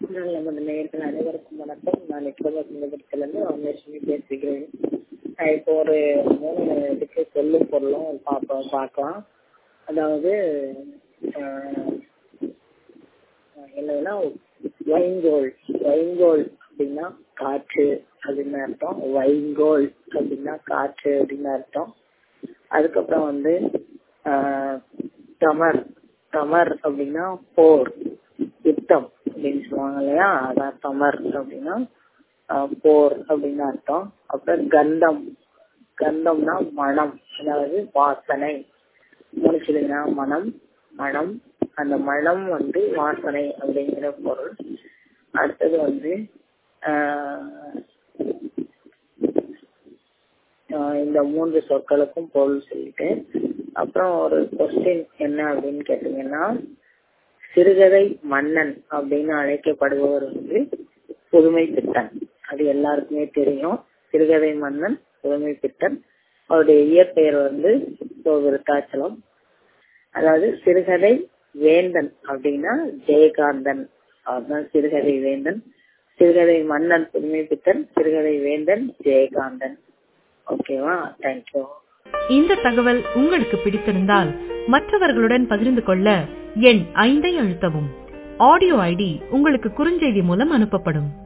நமது நேயர்கள் அனைவருக்கும் வணக்கம் நான் நிக்கோபத்திலிருந்து ராமேஸ்வரி பேசுகிறேன் நான் இப்போ ஒரு மூணு இதுக்கு சொல்லும் பொருளும் பார்ப்போம் பார்க்கலாம் அதாவது ஆஹ், என்னதுன்னா வைங்கோல் வைங்கோல் அப்படின்னா காற்று அப்படின்னு அர்த்தம் வைங்கோல் அப்படின்னா காற்று அப்படின்னு அர்த்தம் அதுக்கப்புறம் வந்து ஆஹ், தமர் தமர் அப்படின்னா போர் யுத்தம் அப்படின்னு சொல்லுவாங்க இல்லையா அதான் தமர் அப்படின்னா ஆஹ், போர் அப்படின்னு அர்த்தம் அப்புறம் கந்தம் கந்தம்னா மனம் அதாவது வாசனை முடிச்சிருங்கன்னா மனம் மனம் அந்த மனம் வந்து வாசனை அப்படிங்கிற பொருள் அடுத்தது வந்து ஆஹ், ஆஹ் இந்த மூன்று சொற்களுக்கும் பொருள் சொல்லிட்டேன் அப்புறம் ஒரு கொஸ்டின் என்ன அப்படின்னு கேட்டீங்கன்னா சிறுகதை மன்னன் அப்படின்னு அழைக்கப்படுபவர் வந்து புதுமை பித்தன் அது எல்லாருக்குமே தெரியும் சிறுகதை மன்னன் புதுமை பித்தன் அவருடைய இயற்பெயர் வந்து சோ விருத்தாச்சலம் அதாவது சிறுகதை வேந்தன் அப்படின்னா ஜெயகாந்தன் அவர்தான் சிறுகதை வேந்தன் சிறுகதை மன்னன் புதுமை பித்தன் சிறுகதை வேந்தன் ஜெயகாந்தன் ஓகேவா தேங்க்யூ இந்த தகவல் உங்களுக்கு பிடித்திருந்தால் மற்றவர்களுடன் பகிர்ந்து கொள்ள எண் ஐந்தை அழுத்தவும் ஆடியோ ஐடி உங்களுக்கு குறுஞ்செய்தி மூலம் அனுப்பப்படும்